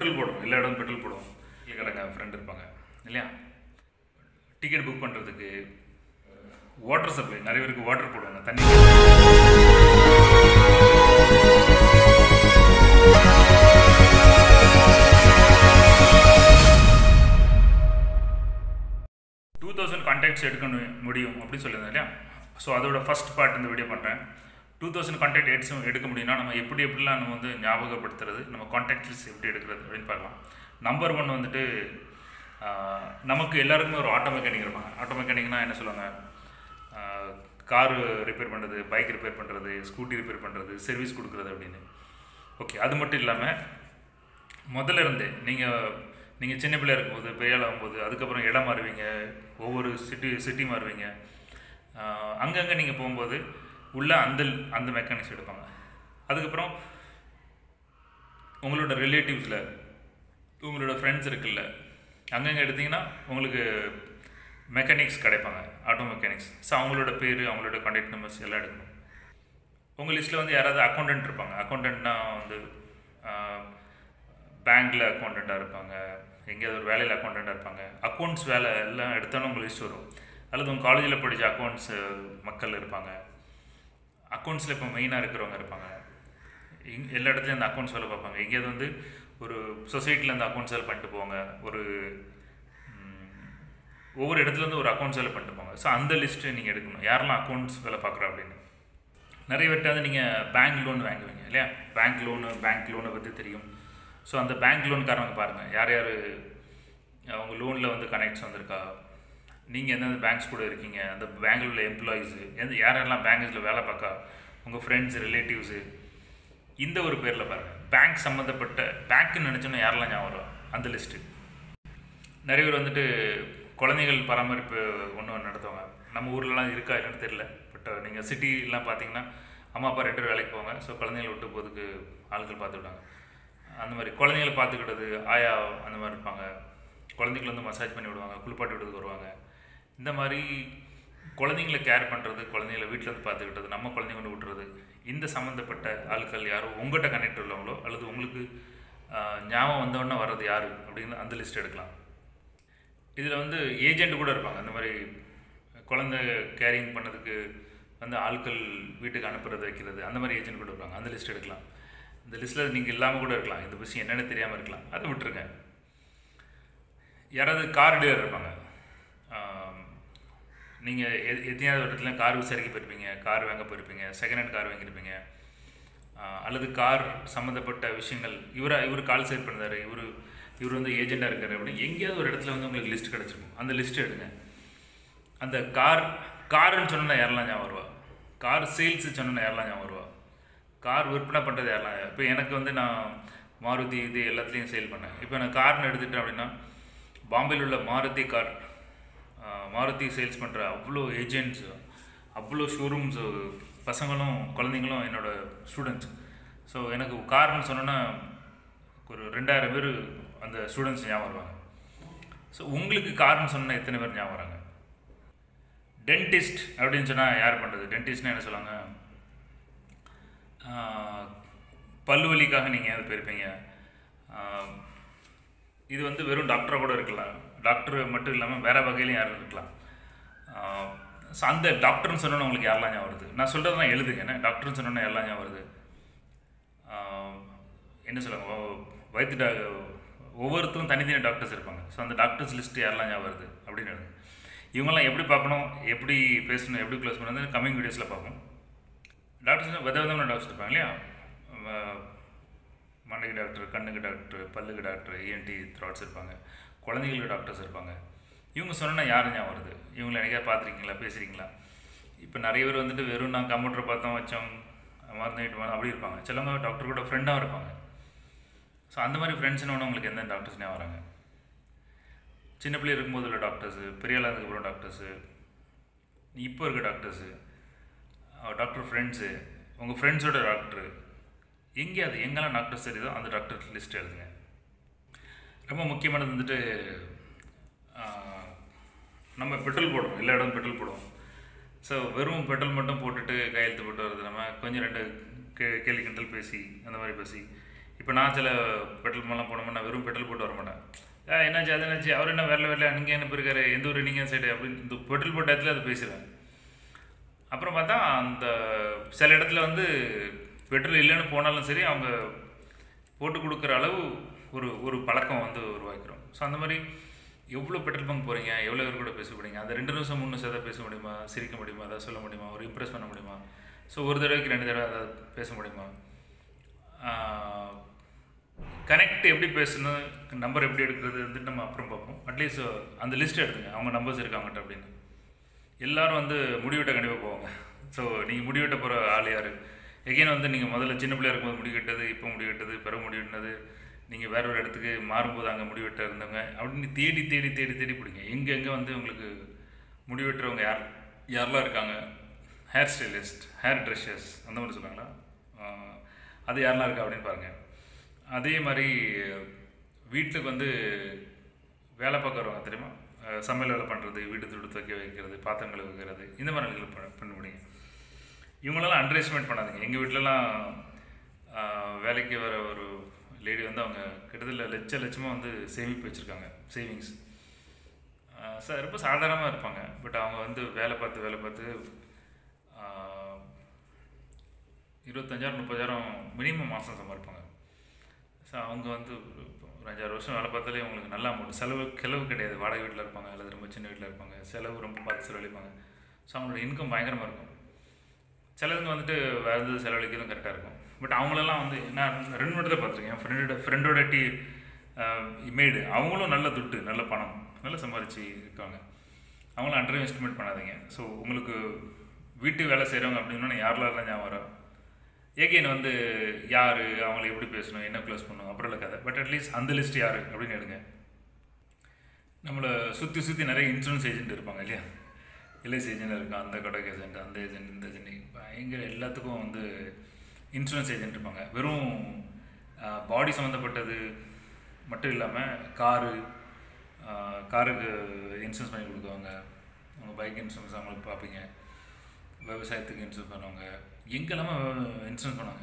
Petrol போடுவோம் எல்லா இடம் பெட்ரோல் போடுவோம் இல்லை கிடங்க ஃப்ரெண்ட் இருப்பாங்க இல்லையா டிக்கெட் புக் பண்ணுறதுக்கு வாட்டர் சப்ளை நிறைய பேருக்கு வாட்டர் போடுவாங்க தண்ணி டூ தௌசண்ட் கான்டாக்ட்ஸ் எடுக்க முடியும் அப்படின்னு சொல்லியிருந்தேன் இல்லையா ஸோ அதோட ஃபஸ்ட் பார்ட் இந்த வீடியோ பண்ணுறேன் டூ தௌசண்ட் கான்டாக்ட் எடுத்து எடுக்க முடியும்னா நம்ம எப்படி எப்படிலாம் நம்ம வந்து ஞாபகப்படுத்துறது நம்ம கான்டாக்ட் லிஸ்ட் எப்படி எடுக்கிறது அப்படின்னு பார்க்கலாம் நம்பர் ஒன் வந்துட்டு ஆஹ், நமக்கு எல்லாருக்குமே ஒரு ஆட்டோ மெக்கானிக் இருப்பாங்க ஆட்டோ மெக்கானிக்னா என்ன சொல்லுவாங்க காரு ரிப்பேர் பண்ணுறது பைக் ரிப்பேர் பண்ணுறது ஸ்கூட்டி ரிப்பேர் பண்ணுறது சர்வீஸ் கொடுக்குறது அப்படின்னு ஓகே அது மட்டும் இல்லாமல் முதல்ல இருந்தே நீங்கள் நீங்கள் சின்ன பிள்ளையா இருக்கும்போது பெரிய ஆள் ஆகும்போது அதுக்கப்புறம் இடம் மாறுவீங்க ஒவ்வொரு சிட்டி சிட்டி மாறுவீங்க அங்கங்கே நீங்கள் போகும்போது உள்ள அந்த அந்த மெக்கானிக்ஸ் எடுப்பாங்க அதுக்கப்புறம் உங்களோட ரிலேட்டிவ்ஸில் உங்களோட ஃப்ரெண்ட்ஸ் இருக்குல்ல அங்கங்கே எடுத்தீங்கன்னா உங்களுக்கு மெக்கானிக்ஸ் கிடைப்பாங்க ஆட்டோ மெக்கானிக்ஸ் ஸோ அவங்களோட பேர் அவங்களோட கான்டாக்ட் நம்பர்ஸ் எல்லாம் எடுக்கணும் உங்கள் லிஸ்ட்டில் வந்து யாராவது அக்கௌண்டன்ட் இருப்பாங்க அக்கௌண்டன்ட்னா வந்து பேங்க்கில் அக்கௌண்டண்ட்டாக இருப்பாங்க எங்கேயாவது ஒரு வேலையில் அக்கௌண்டண்ட்டாக இருப்பாங்க அக்கௌண்ட்ஸ் வேலை எல்லாம் எடுத்தோன்னே உங்கள் லிஸ்ட் வரும் அல்லது உங்கள் காலேஜில் படித்த அக்கௌண்ட்ஸ் மக்கள் இருப்பாங்க அக்கௌண்ட்ஸில் இப்போ மெயினாக இருக்கிறவங்க இருப்பாங்க இங் எல்லா இடத்துலையும் அந்த அக்கௌண்ட்ஸ் வேலை பார்ப்பாங்க எங்கேயாவது வந்து ஒரு சொசைட்டியில் அந்த அக்கௌண்ட்ஸ் வேலை பண்ணிட்டு போவாங்க ஒரு ம், ஒவ்வொரு இடத்துலேருந்து ஒரு அக்கௌண்ட்ஸ் வேலை பண்ணிட்டு போவாங்க ஸோ அந்த லிஸ்ட்டு நீங்கள் எடுக்கணும் யாரெல்லாம் அக்கௌண்ட்ஸ் வேலை பார்க்குறா அப்படின்னு நிறைய பேர்ட்ட வந்து நீங்கள் பேங்க் லோன் வாங்குவீங்க இல்லையா பேங்க் லோனு பேங்க் லோனை பற்றி தெரியும் ஸோ அந்த பேங்க் லோனுக்காரங்க பாருங்கள் யார் யார் அவங்க லோனில் வந்து கனெக்ட்ஸ் வந்திருக்கா நீங்கள் எந்தெந்த பேங்க்ஸ் கூட இருக்கீங்க அந்த பேங்கில் உள்ள எம்ப்ளாயீஸு எந்த யாரெல்லாம் பேங்க்ஸில் வேலை பார்க்கா உங்கள் ஃப்ரெண்ட்ஸ் ரிலேட்டிவ்ஸு இந்த ஒரு பேரில் பாருங்கள் பேங்க் சம்மந்தப்பட்ட பேங்க்னு நினச்சோன்னா யாரெல்லாம் ஞாபகம் வரும் அந்த லிஸ்ட்டு நிறைய பேர் வந்துட்டு குழந்தைகள் பராமரிப்பு ஒன்று நடத்துவாங்க நம்ம ஊர்லலாம் இருக்கா இல்லைன்னு தெரியல பட் நீங்கள் சிட்டிலாம் பார்த்தீங்கன்னா அம்மா அப்பா ரெண்டு பேரும் வேலைக்கு போவாங்க ஸோ குழந்தைகளை விட்டு போகிறதுக்கு ஆட்கள் பார்த்து விட்டாங்க அந்த மாதிரி குழந்தைகளை பார்த்துக்கிட்டது ஆயா அந்த மாதிரி இருப்பாங்க குழந்தைகளை வந்து மசாஜ் பண்ணி விடுவாங்க குளிப்பாட்டி விடுறதுக்கு வருவாங்க இந்த மாதிரி குழந்தைங்களை கேர் பண்ணுறது குழந்தைங்களை வீட்டில் இருந்து பார்த்துக்கிட்டது நம்ம குழந்தைங்க கொண்டு விட்டுறது இந்த சம்மந்தப்பட்ட ஆட்கள் யாரும் உங்கள்கிட்ட கனெக்ட் உள்ளவங்களோ அல்லது உங்களுக்கு ஆஹ், ஞாபகம் வந்தவொடனே வர்றது யார் அப்படின்னு அந்த லிஸ்ட் எடுக்கலாம் இதில் வந்து ஏஜென்ட் கூட இருப்பாங்க அந்த மாதிரி குழந்தை கேரிங் பண்ணதுக்கு வந்து ஆட்கள் வீட்டுக்கு அனுப்புறது வைக்கிறது அந்த மாதிரி ஏஜென்ட் கூட இருப்பாங்க அந்த லிஸ்ட் எடுக்கலாம் இந்த லிஸ்ட்டில் நீங்கள் இல்லாமல் கூட இருக்கலாம் இந்த விஷயம் என்னென்னு தெரியாமல் இருக்கலாம் அதை விட்டுருங்க யாராவது கார் டீலர் இருப்பாங்க நீங்கள் எத்தனையாவது இடத்துல கார் விசாரிக்க போயிருப்பீங்க கார் வாங்க போயிருப்பீங்க செகண்ட் ஹேண்ட் கார் வாங்கியிருப்பீங்க ஆஹ் அல்லது கார் சம்மந்தப்பட்ட விஷயங்கள் இவரா இவர் கால் சேர் பண்ணுறாரு இவர் இவர் வந்து ஏஜெண்டாக இருக்காரு அப்படின்னு எங்கேயாவது ஒரு இடத்துல வந்து உங்களுக்கு லிஸ்ட் கிடச்சிருக்கும் அந்த லிஸ்ட் எடுங்க அந்த கார் காருன்னு சொன்னா யாரெல்லாம் ஞாபகம் வருவா கார் சேல்ஸ் சொன்னா யாரெல்லாம் ஞாபகம் வருவா கார் விற்பனை பண்ணுறது யாரெல்லாம் இப்போ எனக்கு வந்து நான் மாருதி இது எல்லாத்துலேயும் சேல் பண்ணேன் இப்போ நான் கார்னு எடுத்துட்டேன் அப்படின்னா பாம்பேயில் உள்ள மாருதி கார் ஆஹ், மாருதி சேல்ஸ் பண்ணுற அவ்வளோ ஏஜென்ட்ஸ் அவ்வளோ ஷோரூம்ஸ் பசங்களும் குழந்தைங்களும் என்னோட ஸ்டூடெண்ட்ஸ் ஸோ எனக்கு கார்னு சொன்னோன்னா ஒரு ரெண்டாயிரம் பேர் அந்த ஸ்டூடெண்ட்ஸ் ஞாபகம் வருவாங்க ஸோ உங்களுக்கு கார்னு சொன்னால் எத்தனை பேர் ஞாபகம் வராங்க டென்டிஸ்ட் அப்படின்னு சொன்னால் யார் பண்ணுறது டென்டிஸ்ட்னா என்ன சொல்லுவாங்க ஆஹ், பல்லு வலிக்காக நீங்கள் ஏதாவது போயிருப்பீங்க ஆஹ், இது வந்து வெறும் டாக்டராக கூட இருக்கலாம் டாக்டர் மட்டும் இல்லாமல் வேறு வகையிலையும் யாரும் இருக்கலாம் ஸோ அந்த டாக்டர்னு சொன்னோன்னு உங்களுக்கு யாரெல்லாம் ஞாபகம் வருது நான் சொல்கிறதெல்லாம் எழுதுங்க என்ன டாக்டர்னு சொன்னோன்னே யாரெல்லாம் ஞாபகம் வருது ஆஹ், என்ன சொல்லுவாங்க ஒ- வயிற்று டா ஒவ்வொருத்தரும் தனித்தனி டாக்டர்ஸ் இருப்பாங்க ஸோ அந்த டாக்டர்ஸ் லிஸ்ட்டு யாரெல்லாம் ஞாபகம் வருது அப்படின்னு எழுதுங்க. இவங்கெல்லாம் எப்படி பார்க்கணும் எப்படி பேசணும் எப்படி க்ளோஸ் பண்ணுறது கம்மிங் வீடியோஸில் பார்ப்போம் டாக்டர்ஸ் வித விதமான டாக்டர்ஸ் இருப்பாங்க இல்லையா ம- மண்டைக்கு டாக்டர் கண்ணுக்கு டாக்டர் பல்லுக்கு டாக்டர் இஎன்டி த்ராட்ஸ் இருப்பாங்க குழந்தைங்களுக்கு டாக்டர்ஸ் இருப்பாங்க இவங்க சொன்னால் யார் ஞாபகம் வருது இவங்களை எனக்கா பார்த்துருக்கீங்களா பேசுகிறீங்களா இப்போ நிறைய பேர் வந்துட்டு வெறும் நான் கம்ப்யூட்டர் பார்த்தோம் வச்சோம் மருந்து வாங்கிட்டு வந்தோம் அப்படி இருப்பாங்க சிலவங்க டாக்டர் கூட ஃப்ரெண்டாக இருப்பாங்க ஸோ அந்த மாதிரி ஃப்ரெண்ட்ஸ்னு உங்களுக்கு எந்த டாக்டர்ஸ் ஞாபகம் வராங்க சின்ன பிள்ளை இருக்கும்போது உள்ள டாக்டர்ஸு பெரிய ஆளாக அதுக்கப்புறம் டாக்டர்ஸு இப்போ இருக்க டாக்டர்ஸு டாக்டர் ஃப்ரெண்ட்ஸு உங்கள் ஃப்ரெண்ட்ஸோட டாக்டரு எங்கே அது எங்கெல்லாம் டாக்டர்ஸ் தெரியுதோ அந்த டாக்டர் லிஸ்ட் எழுதுங்க ரொம்ப முக்கியமானது வந்துட்டு ஆஹ், நம்ம பெட்ரோல் போடுவோம் எல்லா இடம் பெட்ரோல் போடுவோம் ஸோ வெறும் பெட்ரோல் மட்டும் போட்டுட்டு கையெழுத்து போட்டு வருது நம்ம கொஞ்சம் ரெண்டு கே கேலி கிண்டல் பேசி அந்த மாதிரி பேசி இப்போ நான் சில பெட்ரோல் பம்ப்லாம் போனோம்னா வெறும் பெட்ரோல் போட்டு வர மாட்டேன் "ஆ, என்னாச்சு அது என்னாச்சு அவர் என்ன வரல வரல நீங்கள் என்ன போயிருக்காரு எந்த ஊர் நீங்கள் சைடு அப்படின்னு இந்த பெட்ரோல் போட்ட இடத்துல அது பேசுவேன் அப்புறம் பார்த்தா அந்த சில இடத்துல வந்து பெட்ரோல் இல்லைன்னு போனாலும் சரி அவங்க போட்டு கொடுக்குற அளவு ஒரு ஒரு பழக்கம் வந்து உருவாக்கிறோம் ஸோ அந்த மாதிரி எவ்வளோ பெட்ரோல் பங்க் போகிறீங்க எவ்வளோ பேர் கூட பேச போகிறீங்க அந்த ரெண்டு நிமிஷம் மூணு நிமிஷம் எதாவது பேச முடியுமா சிரிக்க முடியுமா அதை சொல்ல முடியுமா ஒரு இம்ப்ரெஸ் பண்ண முடியுமா ஸோ ஒரு தடவைக்கு ரெண்டு தடவை அதை பேச முடியுமா கனெக்ட் எப்படி பேசணும் நம்பர் எப்படி எடுக்கிறது வந்துட்டு நம்ம அப்புறம் பார்ப்போம் அட்லீஸ்ட் அந்த லிஸ்ட் எடுத்துங்க அவங்க நம்பர்ஸ் இருக்காங்கட்ட அப்படின்னு எல்லாரும் வந்து முடிவெட்ட கண்டிப்பாக போவாங்க ஸோ நீங்கள் முடிவெட்ட போகிற ஆள் யார் எகைன் வந்து நீங்கள் முதல்ல சின்ன பிள்ளையா இருக்கும்போது முடிவெட்டது இப்போ முடிவெட்டது பிறகு முடிவெட்டினது நீங்கள் வேற ஒரு இடத்துக்கு மாறும்போது அங்கே முடிவெட்ட இருந்தவங்க அப்படின்னு தேடி தேடி தேடி தேடி பிடிங்க எங்கே எங்கே வந்து உங்களுக்கு முடிவெட்டுறவங்க யார் யாரெல்லாம் இருக்காங்க ஹேர் ஸ்டைலிஸ்ட் ஹேர் ட்ரெஷர்ஸ் அந்த மாதிரி சொல்லுவாங்களா ஆஹ் அது யாரெல்லாம் இருக்கா அப்படின்னு பாருங்கள் அதே மாதிரி வீட்டுக்கு வந்து வேலை பார்க்க வருவாங்க தெரியுமா அஹ் சமையல் வேலை பண்ணுறது வீட்டு துடு துவைக்க வைக்கிறது பாத்திரம் கழுவ வைக்கிறது இந்த மாதிரி வேலைகள் பண்ண பண்ண முடியும் இவங்களெல்லாம் அண்டர் எஸ்டிமேட் பண்ணாதீங்க எங்கள் வீட்டிலலாம் ஆஹ் வேலைக்கு வர ஒரு லேடி வந்து அவங்க கிட்டத்தட்ட லட்ச லட்சமாக வந்து சேமிப்பு வச்சுருக்காங்க சேவிங்ஸ் சார் ரொம்ப சாதாரணமாக இருப்பாங்க பட் அவங்க வந்து வேலை பார்த்து வேலை பார்த்து ஆஹ் இருபத்தஞ்சாயிரம் முப்பதாயிரம் மினிமம் மாதம் சம்பாதிப்பாங்க ஸோ அவங்க வந்து ஒரு ஒரு அஞ்சாறு வருஷம் வேலை பார்த்தாலே அவங்களுக்கு நல்ல அமௌண்ட் செலவு செலவு கிடையாது வாடகை வீட்டில் இருப்பாங்க அல்லது ரொம்ப சின்ன வீட்டில் இருப்பாங்க செலவு ரொம்ப பார்த்து செலவழிப்பாங்க ஸோ அவங்களோட இன்கம் பயங்கரமாக இருக்கும் சிலதுங்க வந்துட்டு வேறு எது செலவழிக்கிறதும் கரெக்டாக இருக்கும் பட் அவங்களெல்லாம் வந்து நான் ரெண்டு மட்டும் தான் பார்த்துருக்கேன் என் ஃப்ரெண்டோட ஃப்ரெண்டோட டி இமேடு அவங்களும் நல்ல துட்டு நல்ல பணம் நல்லா சம்பாரிச்சு இருக்காங்க அவங்களும் அண்டர் எஸ்டிமேட் பண்ணாதீங்க ஸோ உங்களுக்கு வீட்டு வேலை செய்கிறவங்க அப்படின்னா யாரெல்லாம் ஞாபகம் வரும் ஏகேன் வந்து யார் அவங்களை எப்படி பேசணும் என்ன க்ளோஸ் பண்ணணும் அப்புறம் இல்லை கதை பட் அட்லீஸ்ட் அந்த லிஸ்ட் யார் அப்படின்னு எடுங்க நம்மளை சுற்றி சுற்றி நிறைய இன்சூரன்ஸ் ஏஜென்ட் இருப்பாங்க இல்லையா எல்ஐசி ஏஜென்ட் இருக்கான் அந்த கடை ஏஜென்ட் அந்த ஏஜென்ட் இந்த ஏஜென்ட் பயங்கர எல்லாத்துக்கும் வந்து இன்சூரன்ஸ் ஏஜென்ட் இருப்பாங்க வெறும் பாடி சம்மந்தப்பட்டது மட்டும் இல்லாமல் காரு காருக்கு இன்சூரன்ஸ் பண்ணி கொடுக்குவாங்க அவங்க பைக் இன்சூரன்ஸ் அவங்களுக்கு பார்ப்பீங்க விவசாயத்துக்கு இன்சூரன்ஸ் பண்ணுவாங்க எங்கெல்லாம இன்சூரன்ஸ் பண்ணுவாங்க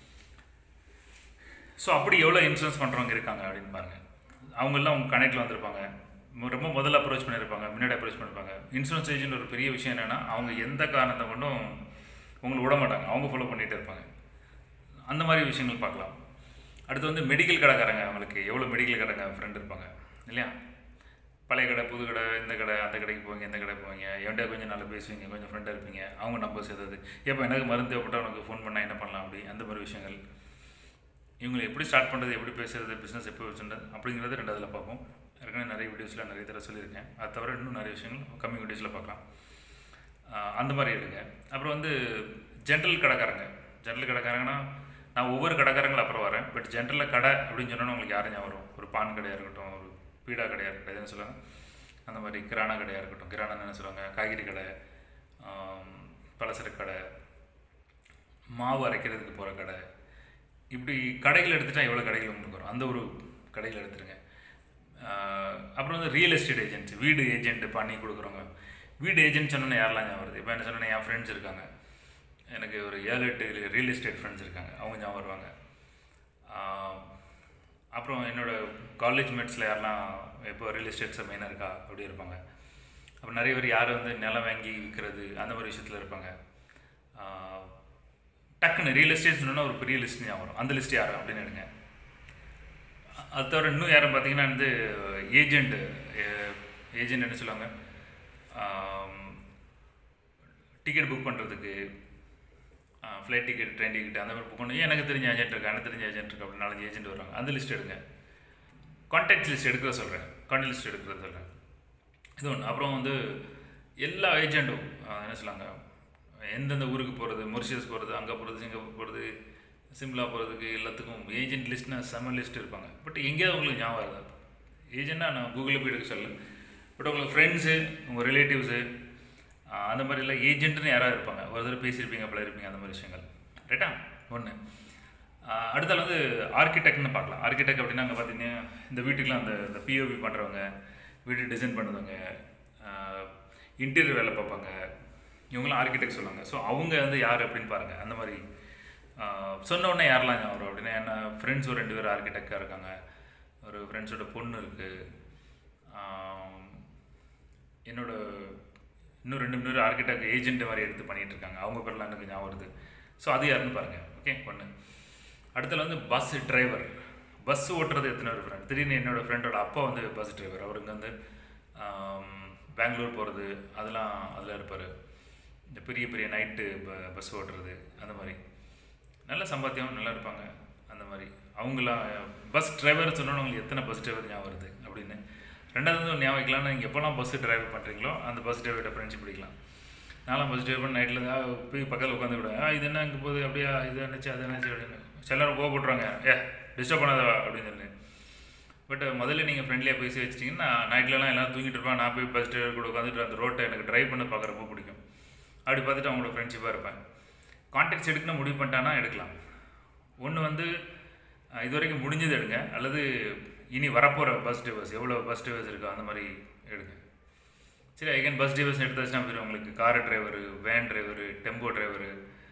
ஸோ அப்படி எவ்வளோ இன்சூரன்ஸ் பண்ணுறவங்க இருக்காங்க அப்படின்னு பாருங்கள் அவங்கெல்லாம் அவங்க கனெக்டில் வந்திருப்பாங்க மு- ரொம்ப முதல்ல அப்ரோச் பண்ணியிருப்பாங்க முன்னாடி அப்ரோச் பண்ணியிருப்பாங்க இன்சூரன்ஸ் ஏஜென்ட் ஒரு பெரிய விஷயம் என்னென்னா அவங்க எந்த காரணத்தை கொண்டும் உங்களை விட மாட்டாங்க அவங்க ஃபாலோ பண்ணிகிட்டே இருப்பாங்க அந்த மாதிரி விஷயங்கள் பார்க்கலாம் அடுத்து வந்து மெடிக்கல் கடைக்காரங்க அவங்களுக்கு எவ்வளோ மெடிக்கல் கடைங்க ஃப்ரெண்ட் இருப்பாங்க இல்லையா பழைய கடை புது கடை இந்த கடை அந்த கடைக்கு போவீங்க இந்த கடை போவீங்க என்கிட்ட கொஞ்சம் நல்லா பேசுவீங்க கொஞ்சம் ஃப்ரெண்டாக இருப்பீங்க அவங்க நம்பர் சேர்த்தது எப்போ எனக்கு மருந்து தேவைப்பட்டால் உனக்கு ஃபோன் பண்ணால் என்ன பண்ணலாம் அப்படி அந்த மாதிரி விஷயங்கள் இவங்களை எப்படி ஸ்டார்ட் பண்ணுறது எப்படி பேசுறது பிஸ்னஸ் எப்படி வச்சுருந்தது அப்படிங்கிறது ரெண்டாவதுல பார்ப்போம் ஏற்கனவே நிறைய வீடியோஸில் நிறைய தடவை சொல்லியிருக்கேன் அது தவிர இன்னும் நிறைய விஷயங்கள் கம்மிங் வீடியோஸில் பார்க்கலாம் ஆஹ் அந்த மாதிரி எடுங்க அப்புறம் வந்து ஜென்ரல் கடைக்காரங்க ஜென்ரல் கடைக்காரங்கன்னா நான் ஒவ்வொரு கடைக்காரங்களும் அப்புறம் வரேன் பட் ஜென்ரலில் கடை அப்படின்னு சொன்னோன்னா உங்களுக்கு யாரும் ஞாபகம் வரும் ஒரு பான் கடையாக இருக்கட்டும் ஒரு பீடா கடையாக இருக்கட்டும் எதுன்னு சொல்லுவாங்க அந்த மாதிரி கிரானா கடையாக இருக்கட்டும் கிரானா என்ன சொல்லுவாங்க காய்கறி கடை ஆம், பலசரக்கு கடை மாவு அரைக்கிறதுக்கு போகிற கடை இப்படி கடைகள் எடுத்துட்டா எவ்வளோ கடைகள் உங்களுக்கு வரும் அந்த ஒரு கடையில் எடுத்துருங்க ஆஹ் அப்புறம் வந்து ரியல் எஸ்டேட் ஏஜென்ட்ஸ் வீடு ஏஜென்ட் பண்ணி கொடுக்குறவங்க வீடு ஏஜென்ட் சொன்னோன்னே யாரெல்லாம் ஞாபகம் வருது இப்போ என்ன சொன்னேன்னா என் ஃப்ரெண்ட்ஸ் இருக்காங்க எனக்கு ஒரு ஏழு எட்டு ரியல் எஸ்டேட் ஃப்ரெண்ட்ஸ் இருக்காங்க அவங்க ஞாபகம் வருவாங்க ஆஹ் அப்புறம் என்னோட காலேஜ் மேட்ஸில் யாரெல்லாம் இப்போ ரியல் எஸ்டேட்ஸை மெயினாக இருக்கா அப்படி இருப்பாங்க அப்புறம் நிறைய பேர் யார் வந்து நிலம் வாங்கி விற்கிறது அந்த மாதிரி விஷயத்தில் இருப்பாங்க ஆஹ் டக்குன்னு ரியல் எஸ்டேட் சொன்னோன்னா ஒரு பெரிய லிஸ்ட் ஞாபகம் வரும் அந்த லிஸ்ட் யார் அப்படின்னு எடுங்க அது தவிர இன்னும் யாரும் பார்த்தீங்கன்னா வந்து ஏஜெண்ட் ஏஜெண்ட் என்ன சொல்லுவாங்க டிக்கெட் புக் பண்ணுறதுக்கு ஃப்ளைட் டிக்கெட் ட்ரெயின் டிக்கெட் அந்த மாதிரி புக் பண்ணி எனக்கு தெரிஞ்ச ஏஜென்ட் இருக்கு எனக்கு தெரிஞ்ச ஏஜென்ட் இருக்கு அப்படின்னு நாலஞ்சு ஏஜென்ட் வருவாங்க அந்த லிஸ்ட் எடுங்க கான்டாக்ட் லிஸ்ட் எடுக்கிற சொல்கிறேன் கான்டாக்ட் லிஸ்ட் எடுக்கிறது சொல்கிறேன் இது ஒன்று அப்புறம் வந்து எல்லா ஏஜெண்ட்டும் என்ன சொல்லுவாங்க எந்தெந்த ஊருக்கு போகிறது மொரிஷியஸ் போகிறது அங்கே போகிறது சிங்கப்பூர் போகிறது சிம்லா போகிறதுக்கு எல்லாத்துக்கும் ஏஜென்ட் லிஸ்ட்னா செம லிஸ்ட் இருப்பாங்க பட் எங்கேயாவது உங்களுக்கு ஞாபகம் இருக்காது ஏஜென்ட்னா நான் கூகுளில் போய் எடுக்க சொல்ல பட் உங்களுக்கு ஃப்ரெண்ட்ஸு உங்கள் ரிலேட்டிவ்ஸு அந்த மாதிரி எல்லாம் ஏஜென்ட்னு யாராவது இருப்பாங்க ஒரு தடவை பேசியிருப்பீங்க அப்படி இருப்பீங்க அந்த மாதிரி விஷயங்கள் ரைட்டா ஒன்று அடுத்தால வந்து ஆர்கிடெக்ட்னு பார்க்கலாம் ஆர்கிடெக்ட் அப்படின்னா அங்கே பார்த்தீங்கன்னா இந்த வீட்டுக்குலாம் அந்த இந்த பிஓபி பண்ணுறவங்க வீடு டிசைன் பண்ணுறவங்க இன்டீரியர் வேலை பார்ப்பாங்க இவங்களாம் ஆர்கிடெக்ட் சொல்லுவாங்க ஸோ அவங்க வந்து யார் அப்படின்னு பாருங்கள் அந்த மாதிரி ஆஹ் சொன்ன உடனே யாரெல்லாம் ஞாபகம் வரும் அப்படின்னா என்ன ஃப்ரெண்ட்ஸ் ஒரு ரெண்டு பேர் ஆர்கிடெக்டாக இருக்காங்க ஒரு ஃப்ரெண்ட்ஸோட பொண்ணு இருக்குது என்னோட இன்னும் ரெண்டு மூணு பேர் ஆர்கிடெக்ட் ஏஜென்ட் மாதிரி எடுத்து பண்ணிகிட்டு இருக்காங்க அவங்க பேர்லாம் எனக்கு ஞாபகம் வருது ஸோ அது யாருன்னு பாருங்கள் ஓகே ஒன்று அடுத்தது வந்து பஸ் டிரைவர் பஸ் ஓட்டுறது எத்தனை பேர் ஃப்ரெண்ட் திடீர்னு என்னோட ஃப்ரெண்டோட அப்பா வந்து பஸ் டிரைவர் அவருக்கு வந்து ஆம், பெங்களூர் போகிறது அதெல்லாம் அதில் இருப்பார் இந்த பெரிய பெரிய நைட்டு பஸ் ஓட்டுறது அந்த மாதிரி நல்ல சம்பாத்தியம் நல்லா இருப்பாங்க அந்த மாதிரி அவங்களாம் பஸ் டிரைவர் சொன்னோன்னு உங்களுக்கு எத்தனை பஸ் டிரைவர் ஞாபகம் வருது அப்படின்னு ரெண்டாவது வந்து ஒரு ஞாபகம் வைக்கலாம்னா நீங்கள் எப்போல்லாம் பஸ் டிரைவ் பண்ணுறீங்களோ அந்த பஸ் டிரைவர்கிட்ட ஃப்ரெண்ட்ஷிப் பிடிக்கலாம் நான்லாம் பஸ் டிரைவ் பண்ணி நைட்டில் தான் போய் பக்கத்தில் உட்காந்து விடுவேன் ஆ இது என்ன இங்கே போகுது அப்படியா இது என்னச்சு அது என்னச்சு அப்படின்னு சில நேரம் கோவப்படுறாங்க ஏ டிஸ்டர்ப் பண்ணாதவா அப்படின்னு சொல்லி பட் முதல்ல நீங்கள் ஃப்ரெண்ட்லியாக பேசி வச்சிட்டிங்கன்னா நைட்லலாம் எல்லாம் தூங்கிட்டு இருப்பேன் நான் போய் பஸ் டிரைவர் கூட உட்காந்துட்டு அந்த ரோட்டை எனக்கு டிரைவ் பண்ண பார்க்க ரொம்ப பிடிக்கும் அப்படி பார்த்துட்டு அவங்களோட ஃப்ரெண்ட்ஷிப்பாக இருப்பேன் கான்டாக்ட்ஸ் எடுக்கணும் முடிவு பண்ணிட்டானா எடுக்கலாம் ஒன்று வந்து அஹ், இது வரைக்கும் முடிஞ்சது எடுங்க அல்லது இனி வரப்போகிற பஸ் டிரைவர்ஸ் எவ்வளோ பஸ் டிரைவர்ஸ் இருக்கோ அந்த மாதிரி எடுங்க சரி ஐகன் பஸ் டிரைவர்ஸ் எடுத்தாச்சுன்னா போயிடும் உங்களுக்கு car driver van driver tempo driver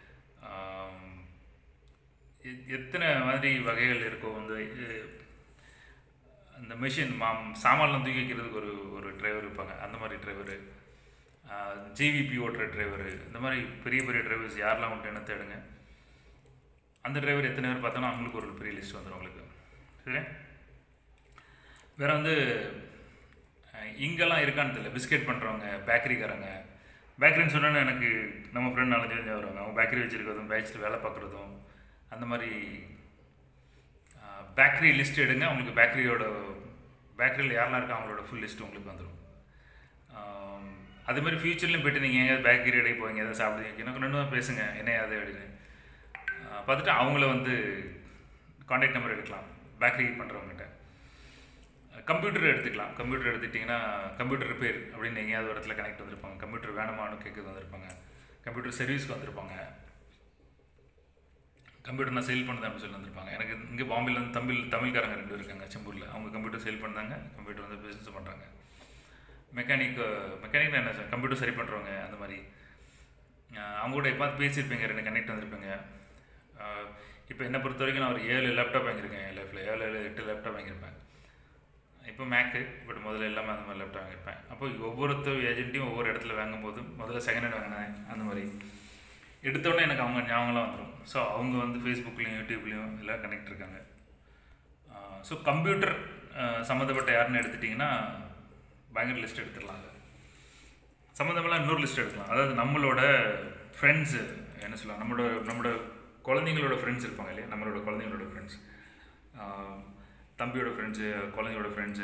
எத்தனை மாதிரி வகைகள் இருக்கோ வந்து அஹ், அந்த மிஷின் மாம் சாமான்லாம் தூக்கி வைக்கிறதுக்கு ஒரு ஒரு டிரைவர் இருப்பாங்க அந்த மாதிரி டிரைவரு ஜிவிபி ஓட்டுற டிரைவரு இந்த மாதிரி பெரிய பெரிய டிரைவர்ஸ் யாரெல்லாம் உண்டு என்ன தேடுங்க அந்த டிரைவர் எத்தனை பேர் பார்த்தோன்னா அவங்களுக்கு ஒரு பெரிய லிஸ்ட் வந்துடும் உங்களுக்கு சரி வேறு வந்து அஹ், இங்கெல்லாம் இருக்கான்னு தெரியல பிஸ்கெட் பண்ணுறவங்க பேக்கரிக்காரங்க பேக்கரின்னு சொன்னோன்னே எனக்கு நம்ம ஃப்ரெண்ட் நாலஞ்சு பேர் ஞாபகம் வருவாங்க அவங்க பேக்கரி வச்சுருக்கிறதும் பேச்சில் வேலை பார்க்குறதும் அந்த மாதிரி பேக்கரி லிஸ்ட் எடுங்க உங்களுக்கு பேக்கரியோட பேக்கரியில் யாரெல்லாம் இருக்கா அவங்களோட ஃபுல் லிஸ்ட் உங்களுக்கு வந்துடும் அது மாதிரி ஃப்யூச்சர்லையும் போயிட்டு நீங்கள் எங்கேயாவது பேக்கரி இடையே போவீங்க எதாவது சாப்பிடுவீங்க எனக்கு ரெண்டு பேரும் பேசுங்க என்ன அது அப்படின்னு ஆஹ் பார்த்துட்டு அவங்கள வந்து காண்டாக்ட் நம்பர் எடுக்கலாம் பேக்கரி பண்ணுறவங்ககிட்ட கம்ப்யூட்டர் எடுத்துக்கலாம் கம்ப்யூட்டர் எடுத்துட்டிங்கன்னா கம்ப்யூட்டர் ரிப்பேர் அப்படின்னு எங்கேயாவது ஒரு இடத்துல கனெக்ட் வந்திருப்பாங்க கம்ப்யூட்டர் வேணுமான்னு கேட்குறது வந்திருப்பாங்க கம்ப்யூட்டர் சர்வீஸ்க்கு வந்திருப்பாங்க கம்ப்யூட்டர் நான் சேல் பண்ணது அப்படின்னு சொல்லி வந்திருப்பாங்க எனக்கு இங்கே பாம்பேல வந்து தமிழ் தமிழ்காரங்க ரெண்டு பேர் இருக்காங்க செம்பூரில் அவங்க கம்ப்யூட்டர் சேல் பண்ணாங்க கம்ப்யூட்டர் வந்து பிஸ்னஸ் பண்ணுறாங்க மெக்கானிக் மெக்கானிக் என்ன சார் கம்ப்யூட்டர் சரி பண்ணுறவங்க அந்த மாதிரி அஹ் அவங்க கூட எப்போ பேசியிருப்பீங்க ரெண்டு கனெக்ட் வந்திருப்பீங்க இப்போ என்னை பொறுத்த வரைக்கும் நான் ஒரு ஏழு லேப்டாப் வாங்கியிருக்கேன் என் லைஃப்பில் ஏழு ஏழு எட்டு லேப்டாப் வாங்கியிருப்பேன் இப்போ மேக்கு பட் முதல்ல எல்லாமே அந்த மாதிரி லேப்டாப் வாங்கியிருப்பேன் அப்போ ஒவ்வொருத்தர் ஏஜென்ட்டையும் ஒவ்வொரு இடத்துல வாங்கும்போது முதல்ல செகண்ட் ஹேண்ட் வாங்கினேன் அந்த மாதிரி எடுத்தோடனே எனக்கு அவங்க ஞாபகம்லாம் வந்துடும் ஸோ அவங்க வந்து ஃபேஸ்புக்லேயும் யூடியூப்லேயும் எல்லாம் கனெக்ட் இருக்காங்க ஸோ கம்ப்யூட்டர் சம்மந்தப்பட்ட யாருன்னு எடுத்துட்டிங்கன்னா பயங்கர லிஸ்ட் எடுத்துடலாம் அது சம்மந்தமெல்லாம் இன்னொரு லிஸ்ட் எடுக்கலாம் அதாவது நம்மளோட ஃப்ரெண்ட்ஸு என்ன சொல்லலாம் நம்மளோட நம்மளோட குழந்தைங்களோட ஃப்ரெண்ட்ஸ் இருப்பாங்க இல்லையா நம்மளோட குழந்தைங்களோட ஃப்ரெண்ட்ஸ் தம்பியோட ஃப்ரெண்ட்ஸு குழந்தையோட ஃப்ரெண்ட்ஸு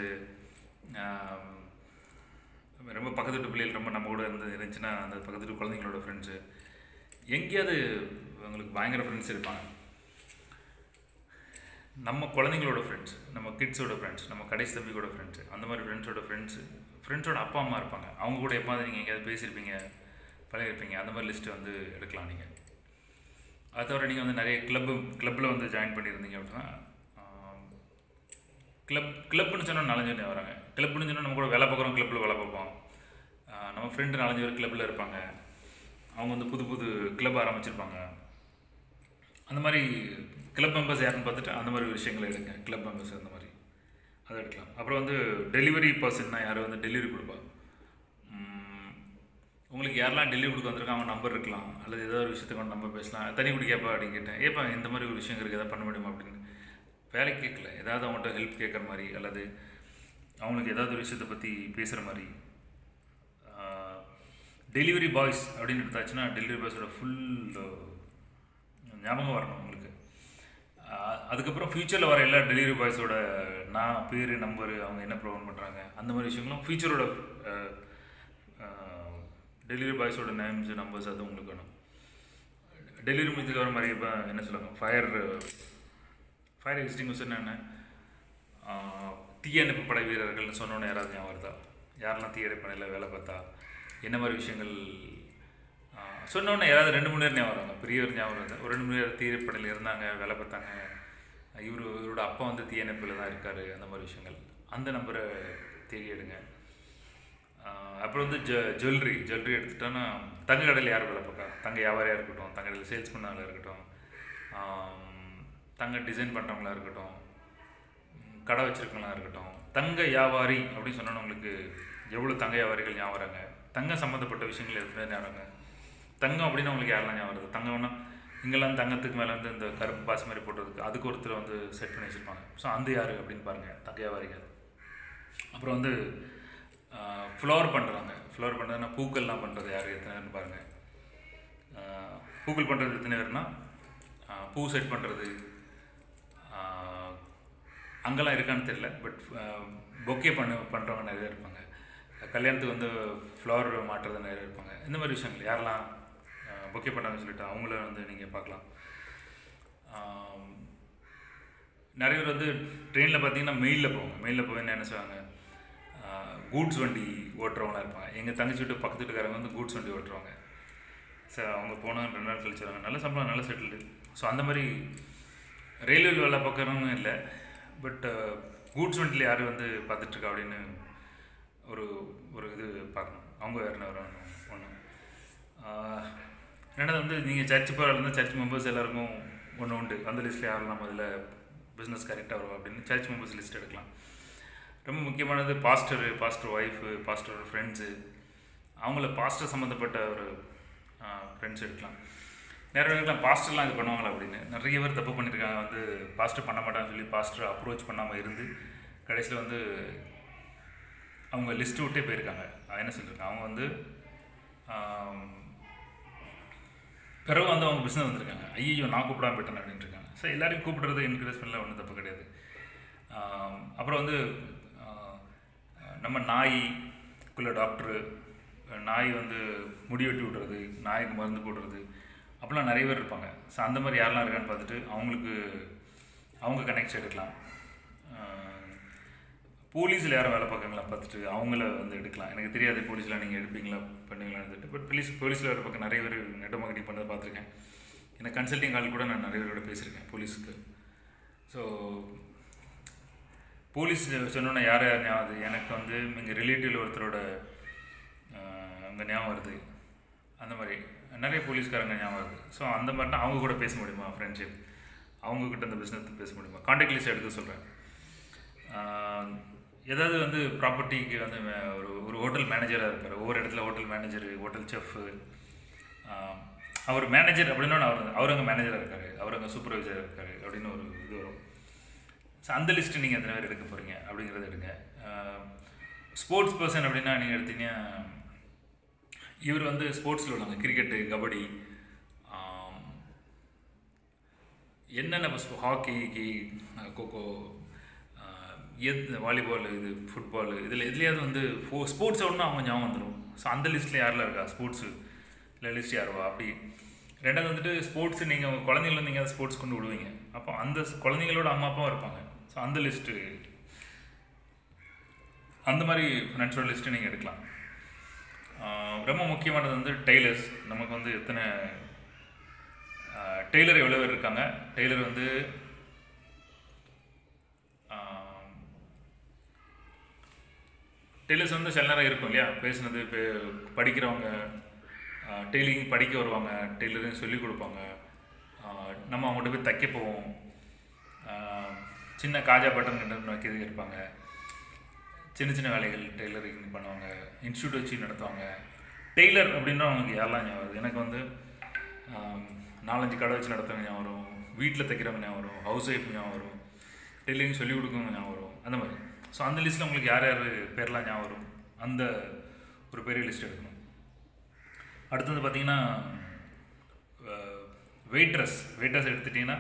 ரொம்ப பக்கத்து வீட்டு பிள்ளைகள் ரொம்ப நம்ம கூட இருந்து இருந்துச்சுன்னா அந்த பக்கத்து வீட்டு குழந்தைங்களோட ஃப்ரெண்ட்ஸு எங்கேயாவது உங்களுக்கு பயங்கர ஃப்ரெண்ட்ஸ் இருப்பாங்க நம்ம குழந்தைங்களோட ஃப்ரெண்ட்ஸ் நம்ம கிட்ஸோட ஃப்ரெண்ட்ஸ் நம்ம கடைசி தம்பியோட ஃப்ரெண்ட்ஸு அந்த மாதிரி ஃப்ரெண்ட்ஸோட ஃப்ரெண்ட்ஸு ஃப்ரெண்ட்ஸோட அப்பா அம்மா இருப்பாங்க அவங்க கூட எப்போது நீங்கள் எங்கேயாவது பேசியிருப்பீங்க பழகிருப்பீங்க அந்த மாதிரி லிஸ்ட்டு வந்து எடுக்கலாம் நீங்கள் அது தவிர நீங்கள் வந்து நிறைய கிளப்பு கிளப்பில் வந்து ஜாயின் பண்ணியிருந்தீங்க அப்படின்னா கிளப் கிளப்னு சொன்னால் நாலஞ்சு பேர் வராங்க கிளப்னு சொன்னால் நம்ம கூட வேலை பார்க்குறோம் கிளப்பில் வேலை பார்ப்போம் ஆஹ் நம்ம ஃப்ரெண்டு நாலஞ்சு பேர் கிளப்பில் இருப்பாங்க அவங்க வந்து புது புது கிளப் ஆரம்பிச்சிருப்பாங்க அந்த மாதிரி கிளப் மெம்பர்ஸ் யாருன்னு பார்த்துட்டு அந்த மாதிரி விஷயங்களை எடுங்க கிளப் மெம்பர்ஸ் அந்த மாதிரி அதை எடுக்கலாம் அப்புறம் வந்து டெலிவரி பர்சன்னா யாரும் வந்து டெலிவரி கொடுப்பா உம், உங்களுக்கு யாரெல்லாம் டெலிவரி கொடுக்க வந்திருக்காங்க அவங்க நம்பர் இருக்கலாம் அல்லது ஏதோ ஒரு விஷயத்துக்கு அவங்க நம்பர் பேசலாம் தனி குடிக்கப்பா அப்படின்னு கேட்டேன் ஏப்பா இந்த மாதிரி ஒரு விஷயம் இருக்குது எதாவது பண்ண முடியுமா அப்படின்னு வேலைக்கு கேட்கல ஏதாவது அவங்கள்ட்ட ஹெல்ப் கேட்குற மாதிரி அல்லது அவங்களுக்கு ஏதாவது ஒரு விஷயத்தை பற்றி பேசுகிற மாதிரி டெலிவரி பாய்ஸ் அப்படின்னு எடுத்தாச்சுன்னா டெலிவரி பாய்ஸோட ஃபுல் ஞாபகம் வரணும் உங்களுக்கு ஆஹ் அதுக்கப்புறம் ஃப்யூச்சரில் வர எல்லா டெலிவரி பாய்ஸோட நான் பேர் நம்பரு அவங்க என்ன ப்ரொவைட் பண்ணுறாங்க அந்த மாதிரி விஷயங்களும் ஃப்யூச்சரோட டெலிவரி பாய்ஸோட நேம்ஸ் நம்பர்ஸ் அது உங்களுக்கு வேணும் டெலிவரி முடிஞ்சதுக்கு வர மாதிரி இப்போ என்ன சொல்லுவாங்க ஃபயர் ஃபயர் எக்ஸ்டிங்விஷன் என்ன ஆஹ் தீயணைப்பு படை வீரர்கள்னு சொன்னோன்னே யாராவது ஞாபகம் வருதா யாரெல்லாம் தீயணைப்பு படையில் வேலை பார்த்தா என்ன மாதிரி விஷயங்கள் ஆஹ் சொன்னோன்னே யாராவது ரெண்டு மூணு பேர் ஞாபகம் வருவாங்க பெரியவர் ஞாபகம் வருது ஒரு ரெண்டு மூணு பேர் தீயணைப்பு படையில் இருந்தாங்க வேலை பார்த்தாங்க இவர் இவரோட அப்பா வந்து தீயணைப்பில் தான் இருக்கார் அந்த மாதிரி விஷயங்கள் அந்த நம்பரை தேடி எடுங்க ஆஹ் அப்புறம் வந்து ஜ ஜுவல்லரி ஜுவல்லரி எடுத்துட்டோன்னா தங்க கடையில் யார் வேலை பார்க்கா தங்க வியாபாரியாக இருக்கட்டும் தங்க கடையில் சேல்ஸ் பண்ணாங்களா இருக்கட்டும் ஆம், தங்க டிசைன் பண்ணுறவங்களா இருக்கட்டும் ம், கடை வச்சுருக்கவங்களா இருக்கட்டும் தங்க வியாபாரி அப்படின்னு சொன்னோன்னா உங்களுக்கு எவ்வளோ தங்க வியாபாரிகள் ஞாபகம் வராங்க தங்கம் சம்மந்தப்பட்ட விஷயங்கள் எதுவுமே ஞாபகம் வராங்க தங்கம் அப்படின்னு உங்களுக்கு யாரெல்லாம் ஞாபகம் வருது தங்கம்னா இங்கெல்லாம் தங்கத்துக்கு மேலே வந்து இந்த கருப்பு பாசி மாதிரி போடுறதுக்கு அதுக்கு ஒருத்தர் வந்து செட் பண்ணி வச்சுருப்பாங்க ஸோ அந்த யார் அப்படின்னு பாருங்கள் தங்க வியாபாரிகள் அப்புறம் வந்து ஃப்ளவர் பண்ணுறாங்க ஃப்ளவர் பண்ணுறதுனா பூக்கள்லாம் பண்ணுறது யார் எத்தனை பேர்னு பாருங்கள் பூக்கள் பண்ணுறது எத்தனை பேர்னா ஆஹ் பூ செட் பண்ணுறது அங்கெல்லாம் இருக்கான்னு தெரியல பட் பொக்கே பண்ண பண்ணுறவங்க நிறைய இருப்பாங்க கல்யாணத்துக்கு வந்து ஃப்ளவர் மாட்டுறது நிறைய இருப்பாங்க இந்த மாதிரி விஷயங்கள் யாரெல்லாம் பொக்கே பண்ணாங்கன்னு சொல்லிட்டு அவங்கள வந்து நீங்கள் பார்க்கலாம் ஆம், நிறைய பேர் வந்து ட்ரெயினில் பார்த்தீங்கன்னா மெயிலில் போவாங்க மெயிலில் போய் என்ன செய்வாங்க கூட்ஸ் வண்டி ஓட்டுறவங்களா இருப்பாங்க எங்கள் தங்கச்சி வீட்டு பக்கத்து வீட்டுக்காரங்க வந்து கூட்ஸ் வண்டி ஓட்டுறவங்க ஸோ அவங்க போனால் ரெண்டு நாள் கழிச்சு வராங்க நல்ல சம்பளம் நல்ல செட்டில்டு ஸோ அந்த மாதிரி ரயில்வே வேலை பார்க்குறவங்க இல்லை பட் கூட்ஸ் வண்டியில் யார் வந்து பார்த்துட்ருக்கா அப்படின்னு ஒரு ஒரு இது பார்க்கணும் அவங்க யாருன்னு வரணும் ஒன்று ரெண்டாவது வந்து நீங்கள் சர்ச் போகிறாலும் சர்ச் மெம்பர்ஸ் எல்லாருக்கும் ஒன்று உண்டு அந்த லிஸ்ட்டில் யாரெல்லாம் முதல்ல பிஸ்னஸ் கரெக்டாக வரும் அப்படின்னு சர்ச் மெம்பர்ஸ் லிஸ்ட் எடுக்கலாம் ரொம்ப முக்கியமானது pastor pastor wife pastor friends அவங்கள பாஸ்டர் சம்மந்தப்பட்ட ஒரு ஃப்ரெண்ட்ஸ் எடுக்கலாம் நிறைய பேருக்குலாம் பாஸ்டர்லாம் இது பண்ணுவாங்களா அப்படின்னு நிறைய பேர் தப்பு பண்ணியிருக்காங்க வந்து பாஸ்டர் பண்ண மாட்டான்னு சொல்லி பாஸ்டர் அப்ரோச் பண்ணாமல் இருந்து கடைசியில் வந்து அவங்க லிஸ்ட்டு விட்டே போயிருக்காங்க அது என்ன சொல்லியிருக்காங்க அவங்க வந்து ஆம், பிறகு வந்து அவங்க பிஸ்னஸ் வந்திருக்காங்க ஐயோ நான் கூப்பிடாம போயிட்டேன் அப்படின்ட்டு இருக்காங்க ஸோ எல்லாரையும் கூப்பிடுறது என்கரேஜ் பண்ணல ஒன்றும் தப்பு கிடையாது ஆம், அப்புறம் வந்து ஆ, நம்ம நாய்க்குள்ள டாக்டரு நாய் வந்து முடி வெட்டி விடுறது நாய்க்கு மருந்து போடுறது அப்படிலாம் நிறைய பேர் இருப்பாங்க ஸோ அந்த மாதிரி யாரெல்லாம் இருக்கான்னு பார்த்துட்டு அவங்களுக்கு அவங்க கனெக்ட்ஸ் எடுக்கலாம் போலீஸில் யாரும் வேலை பார்க்குறீங்களா பார்த்துட்டு அவங்கள வந்து எடுக்கலாம் எனக்கு தெரியாது போலீஸில் நீங்கள் எடுப்பீங்களா பண்ணுவீங்களான்னு சொல்லிட்டு பட் போலீஸ் போலீஸில் வேலை பார்க்க நிறைய பேர் நெட் மார்க்கெட்டிங் பண்ணதை பார்த்துருக்கேன் எனக்கு கன்சல்டிங் கால் கூட நான் நிறைய பேரோட பேசியிருக்கேன் போலீஸுக்கு ஸோ போலீஸ் சொன்னோன்னே யார் யார் ஞாபகம் வருது? எனக்கு வந்து எங்கள் ரிலேட்டிவில் ஒருத்தரோட அங்கே ஞாபகம் வருது அந்த மாதிரி நிறைய போலீஸ்காரங்க ஞாபகம் வருது ஸோ அந்த மாதிரினா அவங்க கூட பேச முடியுமா ஃப்ரெண்ட்ஷிப் அவங்கக்கிட்ட அந்த பிஸ்னஸ் பேச முடியுமா காண்டாக்ட் லிஸ்ட் எடுக்க சொல்கிறேன் ஏதாவது வந்து ப்ராப்பர்ட்டிக்கு வந்து மே- ஒரு ஒரு ஹோட்டல் மேனேஜராக இருப்பார் ஒவ்வொரு இடத்துல ஹோட்டல் மேனேஜர் ஹோட்டல் செஃப்பு அவர் மேனேஜர் அப்படின்னா அவர் அவர் அங்கே மேனேஜராக இருக்கார் அவர் அங்கே சூப்பர்வைசர் இருக்கார் அப்படின்னு ஒரு இது வரும் ஸோ அந்த லிஸ்ட்டு நீங்கள் எத்தனை பேர் எடுக்க போகிறீங்க அப்படிங்கிறத எடுங்க ஸ்போர்ட்ஸ் பர்சன் அப்படின்னா நீங்கள் எடுத்தீங்க இவர் வந்து ஸ்போர்ட்ஸில் உள்ளவங்க கிரிக்கெட்டு கபடி ஆம், என்னென்ன இப்போ ஹாக்கி கி கோகோ எத் வாலிபால் இது ஃபுட்பால் இதில் எதுலையாவது வந்து ஃபோ ஸ்போர்ட்ஸ் ஒன்று அவங்க ஞாபகம் வந்துடும் ஸோ அந்த லிஸ்ட்டில் யாரெல்லாம் இருக்கா ஸ்போர்ட்ஸு இல்லை லிஸ்ட் யாருவா அப்படி ரெண்டாவது வந்துட்டு ஸ்போர்ட்ஸ் நீங்கள் குழந்தைங்கள நீங்கள் ஸ்போர்ட்ஸ் கொண்டு விடுவீங்க அப்போ அந்த ஸ்- குழந்தைங்களோட அம்மா அப்பாவும் இருப்பாங்க ஸோ அந்த லிஸ்ட்டு அந்த மாதிரி ஃப்ரெண்ட்ஸோட லிஸ்ட்டு நீங்கள் எடுக்கலாம் ஆஹ் ரொம்ப முக்கியமானது வந்து டெய்லர்ஸ் நமக்கு வந்து எத்தனை டெய்லர் எவ்வளோ பேர் இருக்காங்க டெய்லர் வந்து டெய்லர்ஸ் வந்து சில நேரம் இருக்கும் இல்லையா பேசுனது இப்போ படிக்கிறவங்க டெய்லரிங் படிக்க வருவாங்க டெய்லரிங் சொல்லிக் கொடுப்பாங்க ஆஹ் நம்ம அவங்கள்ட்ட போய் தைக்க போவோம் ஆஹ் சின்ன காஜா பட்டன் கிட்ட வைக்கிறது இருப்பாங்க சின்ன சின்ன வேலைகள் டெய்லரிங் பண்ணுவாங்க இன்ஸ்டியூட் வச்சு நடத்துவாங்க டெய்லர் அப்படின்னா அவங்களுக்கு யாரெல்லாம் ஞாபகம் வருது எனக்கு வந்து ஆம், நாலஞ்சு கடை வச்சு நடத்துறவங்க ஞாபகம் வரும் வீட்டில் தைக்கிறவங்க ஞாபகம் வரும் ஹவுஸ் ஒய்ஃப் ஞாபகம் வரும் டெய்லரிங் சொல்லிக் கொடுக்கவங்க ஞாபகம் வரும் அந்த மாதிரி ஸோ அந்த லிஸ்ட்டில் உங்களுக்கு யார் யார் பேர்லாம் ஞாபகம் வரும் அந்த ஒரு பெரிய லிஸ்ட் எடுக்கணும் அடுத்தது பார்த்தீங்கன்னா வெயிட்ரஸ் வெயிட்ரஸ் எடுத்துட்டிங்கன்னா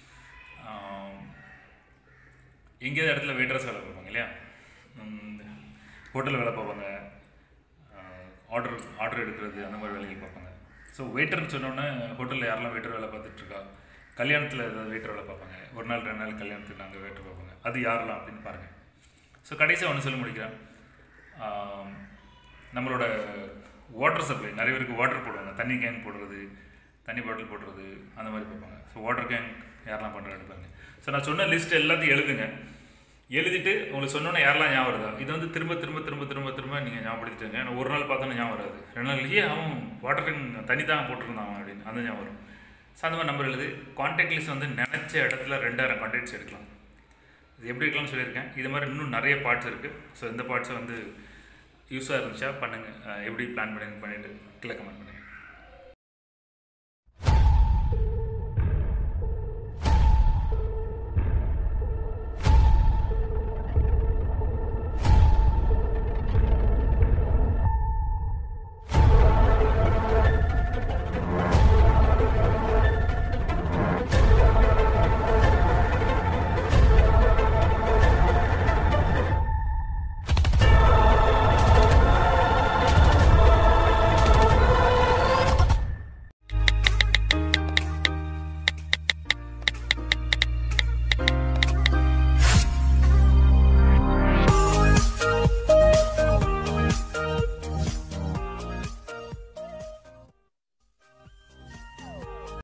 எங்கேயாவது இடத்துல வெயிட்ரஸ் வேலை பார்ப்பாங்க இல்லையா ஹோட்டலில் வேலை பார்ப்பாங்க ஆர்டர் ஆர்டர் எடுக்கிறது அந்த மாதிரி வேலைகள் பார்ப்பாங்க ஸோ வெயிட்டர்னு சொன்னோன்னே ஹோட்டலில் யாரெல்லாம் வெயிட்டர் வேலை பார்த்துட்ருக்கா கல்யாணத்தில் ஏதாவது வெயிட்டர் வேலை பார்ப்பாங்க ஒரு நாள் ரெண்டு நாள் கல்யாணத்துக்கு நாங்கள் வெயிட்டர் பார்ப்பாங்க அது யாரெல்லாம் அப்படின்னு பாருங்கள் ஸோ கடைசியாக ஒன்று சொல்ல முடிக்கிறேன் ஆம், நம்மளோட வாட்டர் சப்ளை நிறைய பேருக்கு வாட்டர் போடுவாங்க தண்ணி கேன் போடுறது தண்ணி பாட்டில் போடுறது அந்த மாதிரி பார்ப்பாங்க ஸோ வாட்டர் கேன் யாரெல்லாம் பண்ணுறான்னு பாருங்க ஸோ நான் சொன்ன லிஸ்ட் எல்லாத்தையும் எழுதுங்க எழுதிட்டு உங்களுக்கு சொன்னோன்னே யாரெல்லாம் ஞாபகம் வருதா இது வந்து திரும்ப திரும்ப திரும்ப திரும்ப திரும்ப நீங்கள் ஞாபகப்படுத்திட்டுங்க ஏன்னா ஒரு நாள் பார்த்தோன்னா ஞாபகம் வராது ரெண்டு நாள் ஏன் அவன் வாட்டர் கேன் தண்ணி தான் போட்டிருந்தான் அவன் அப்படின்னு அந்த ஞாபகம் வரும் ஸோ அந்த மாதிரி நம்பர் எழுது காண்டாக்ட் லிஸ்ட் வந்து நினச்ச இடத்துல ரெண்டாயிரம் காண்டாக்ட்ஸ் எடுக்கலாம் இது எப்படி இருக்கலாம்னு சொல்லியிருக்கேன் இது மாதிரி இன்னும் நிறைய பார்ட்ஸ் இருக்குது ஸோ இந்த பார்ட்ஸை வந்து யூஸாக இருந்துச்சா பண்ணுங்கள் எப்படி பிளான் பண்ணி பண்ணிவிட்டு கீழே கமெண்ட் பண்ணுங்கள்